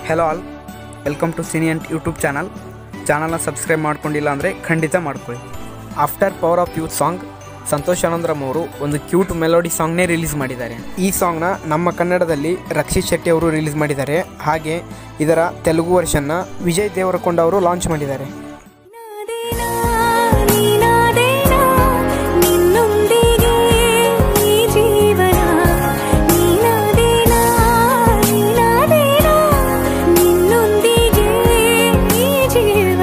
hello all welcome to Cinient YouTube channel ಚಾನಲ್ನ subscribe ಮಾಡ್ಕೊಂಡಿಲ್ಲ ಅಂದರೆ ಖಂಡಿತ ಮಾಡ್ಕೊಳ್ಳಿ after power of youth song Santosh Anandram ಅವರು ಒಂದು ಕ್ಯೂಟ್ ಮೆಲೋಡಿ ಸಾಂಗ್ನೇ ರಿಲೀಸ್ ಮಾಡಿದ್ದಾರೆ ಈ ಸಾಂಗ್ನ ನಮ್ಮ ಕನ್ನಡದಲ್ಲಿ ರಕ್ಷಿತ್ ಶೆಟ್ಟಿ ಅವರು ರಿಲೀಸ್ ಮಾಡಿದ್ದಾರೆ ಹಾಗೆ ಇದರ ತೆಲುಗು ವರ್ಷನ್ನ ವಿಜಯ್ ದೇವರಕೊಂಡ ಅವರು ಲಾಂಚ್ ಮಾಡಿದ್ದಾರೆ ನಾದೇನಾ ನೀನಾದೇನಾ ನಿನ್ನೊಂದಿಗೆ ಈ ಜೀವನ ನೀನಾದೇನಾ ನೀನಾದೇನಾ ನಿನ್ನೊಂದಿಗೆ ಈ ಜೀವನ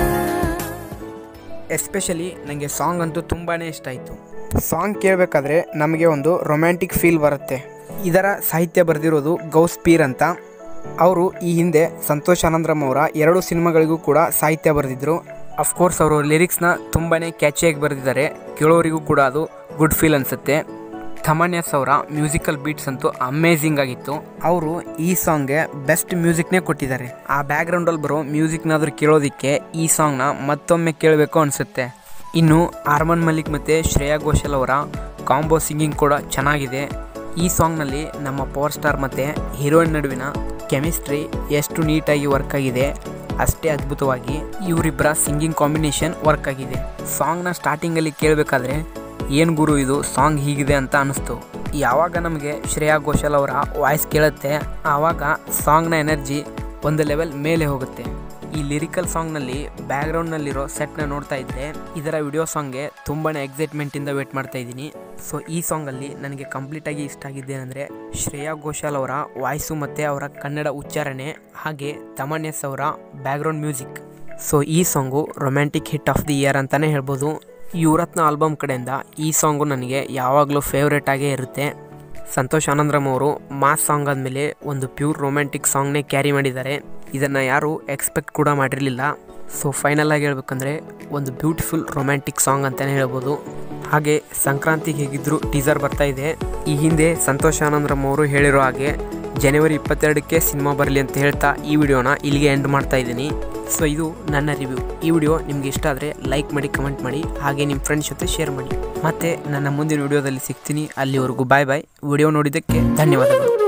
ಎಸ್ಪೆಷಲಿ ನನಗೆ ಸಾಂಗ್ ಅಂತೂ ತುಂಬಾ ಇಷ್ಟ ಆಯಿತು ಸಾಂಗ್ ಕೇಳಬೇಕಾದ್ರೆ ನಮಗೆ ಒಂದು ರೊಮ್ಯಾಂಟಿಕ್ ಫೀಲ್ ಬರುತ್ತೆ ಇದರ ಸಾಹಿತ್ಯ ಬರೆದಿರೋದು ಗೌಸ್ ಪೀರ್ ಅಂತ ಅವರು ಈ ಹಿಂದೆ ಸಂತೋಷ್ ಆನಂದ್ರಮ್ ಅವರ ಎರಡು ಸಿನಿಮಾಗಳಿಗೂ ಕೂಡ ಸಾಹಿತ್ಯ ಬರೆದಿದ್ರು ಅಫ್ಕೋರ್ಸ್ ಅವರು ಲಿರಿಕ್ಸ್ನ ತುಂಬಾ ಕ್ಯಾಚಿಯಾಗಿ ಬರೆದಿದ್ದಾರೆ ಕೇಳೋರಿಗೂ ಕೂಡ ಅದು ಗುಡ್ ಫೀಲ್ ಅನಿಸುತ್ತೆ ಥಮನ್ಯಸ್ ಅವರ ಮ್ಯೂಸಿಕಲ್ ಬೀಟ್ಸ್ ಅಂತೂ ಅಮೇಝಿಂಗ್ ಆಗಿತ್ತು ಅವರು ಈ ಸಾಂಗ್ಗೆ ಬೆಸ್ಟ್ ಮ್ಯೂಸಿಕ್ನೇ ಕೊಟ್ಟಿದ್ದಾರೆ ಆ ಬ್ಯಾಕ್ಗ್ರೌಂಡಲ್ಲಿ ಬರೋ ಮ್ಯೂಸಿಕ್ನಾದ್ರೂ ಕೇಳೋದಕ್ಕೆ ಈ ಸಾಂಗ್ನ ಮತ್ತೊಮ್ಮೆ ಕೇಳಬೇಕು ಅನಿಸುತ್ತೆ ಇನ್ನು ಆರ್ಮನ್ ಮಲಿಕ್ ಮತ್ತು ಶ್ರೇಯಾ ಘೋಷಲ್ ಅವರ ಕಾಂಬೋ ಸಿಂಗಿಂಗ್ ಕೂಡ ಚೆನ್ನಾಗಿದೆ ಈ ಸಾಂಗ್ನಲ್ಲಿ ನಮ್ಮ ಪವರ್ ಸ್ಟಾರ್ ಮತ್ತು ಹೀರೋಯಿನ್ ನಡುವಿನ ಕೆಮಿಸ್ಟ್ರಿ ಎಷ್ಟು ನೀಟಾಗಿ ವರ್ಕ್ ಆಗಿದೆ ಅಷ್ಟೇ ಅದ್ಭುತವಾಗಿ ಇವರಿಬ್ಬರ ಸಿಂಗಿಂಗ್ ಕಾಂಬಿನೇಷನ್ ವರ್ಕ್ ಆಗಿದೆ ಸಾಂಗ್ನ ಸ್ಟಾರ್ಟಿಂಗಲ್ಲಿ ಕೇಳಬೇಕಾದ್ರೆ ಏನು ಗುರು ಇದು ಸಾಂಗ್ ಹೀಗಿದೆ ಅಂತ ಅನಿಸ್ತು ಯಾವಾಗ ನಮಗೆ ಶ್ರೇಯಾ ಘೋಷಲ್ ಅವರ ವಾಯ್ಸ್ ಕೇಳುತ್ತೆ ಆವಾಗ ಸಾಂಗ್ನ ಎನರ್ಜಿ ಒಂದು ಲೆವೆಲ್ ಮೇಲೆ ಹೋಗುತ್ತೆ ಈ ಲಿರಿಕಲ್ ಸಾಂಗ್ನಲ್ಲಿ ಬ್ಯಾಕ್ಗ್ರೌಂಡ್ನಲ್ಲಿರೋ ಸೆಟ್ನ ನೋಡ್ತಾ ಇದ್ದೆ ಇದರ ವಿಡಿಯೋ ಸಾಂಗ್ಗೆ ತುಂಬಾ ಎಕ್ಸೈಟ್ಮೆಂಟಿಂದ ವೇಟ್ ಮಾಡ್ತಾ ಇದ್ದೀನಿ ಸೊ ಈ ಸಾಂಗಲ್ಲಿ ನನಗೆ ಕಂಪ್ಲೀಟಾಗಿ ಇಷ್ಟ ಆಗಿದ್ದೇನೆಂದರೆ ಶ್ರೇಯಾ ಘೋಷಾಲ್ ಅವರ ವಾಯ್ಸು ಮತ್ತು ಅವರ ಕನ್ನಡ ಉಚ್ಚಾರಣೆ ಹಾಗೆ ತಮನ್ಯಸ್ ಅವರ ಬ್ಯಾಕ್ಗ್ರೌಂಡ್ ಮ್ಯೂಸಿಕ್ ಸೊ ಈ song romantic hit of the year ಅಂತಲೇ ಹೇಳ್ಬೋದು ಯುವರತ್ನ ಆಲ್ಬಮ್ ಕಡೆಯಿಂದ ಈ ಸಾಂಗು ನನಗೆ ಯಾವಾಗಲೂ ಫೇವ್ರೇಟ್ ಆಗೇ ಇರುತ್ತೆ ಸಂತೋಷ್ ಆನಂದ್ರಮ್ ಅವರು ಮಾಸ್ ಸಾಂಗ್ ಆದಮೇಲೆ ಒಂದು ಪ್ಯೂರ್ ರೊಮ್ಯಾಂಟಿಕ್ ಸಾಂಗ್ನೇ ಕ್ಯಾರಿ ಮಾಡಿದ್ದಾರೆ ಇದನ್ನು ಯಾರೂ ಎಕ್ಸ್ಪೆಕ್ಟ್ ಕೂಡ ಮಾಡಿರಲಿಲ್ಲ ಸೊ ಫೈನಲ್ ಆಗಿ ಹೇಳ್ಬೇಕಂದ್ರೆ ಒಂದು ಬ್ಯೂಟಿಫುಲ್ ರೊಮ್ಯಾಂಟಿಕ್ ಸಾಂಗ್ ಅಂತಲೇ ಹೇಳ್ಬೋದು ಹಾಗೆ ಸಂಕ್ರಾಂತಿಗೆ ಹೇಗಿದ್ರು ಟೀಸರ್ ಬರ್ತಾ ಇದೆ ಈ ಹಿಂದೆ ಸಂತೋಷ್ ಆನಂದ್ರಮ್ ಅವರು ಹೇಳಿರೋ ಹಾಗೆ ಜನವರಿ ಇಪ್ಪತ್ತೆರಡಕ್ಕೆ ಸಿನಿಮಾ ಬರಲಿ ಅಂತ ಹೇಳ್ತಾ ಈ ವಿಡಿಯೋನ ಇಲ್ಲಿಗೆ ಎಂಡ್ ಮಾಡ್ತಾ ಇದ್ದೀನಿ ಸೊ ಇದು ನನ್ನ ರಿವ್ಯೂ ಈ ವಿಡಿಯೋ ನಿಮ್ಗೆ ಇಷ್ಟ ಆದರೆ ಲೈಕ್ ಮಾಡಿ ಕಮೆಂಟ್ ಮಾಡಿ ಹಾಗೆ ನಿಮ್ಮ ಫ್ರೆಂಡ್ಸ್ ಜೊತೆ ಶೇರ್ ಮಾಡಿ ಮತ್ತೆ ನನ್ನ ಮುಂದಿನ ವಿಡಿಯೋದಲ್ಲಿ ಸಿಗ್ತೀನಿ ಅಲ್ಲಿವರೆಗೂ ಬಾಯ್ ಬಾಯ್ ವಿಡಿಯೋ ನೋಡಿದ್ದಕ್ಕೆ ಧನ್ಯವಾದಗಳು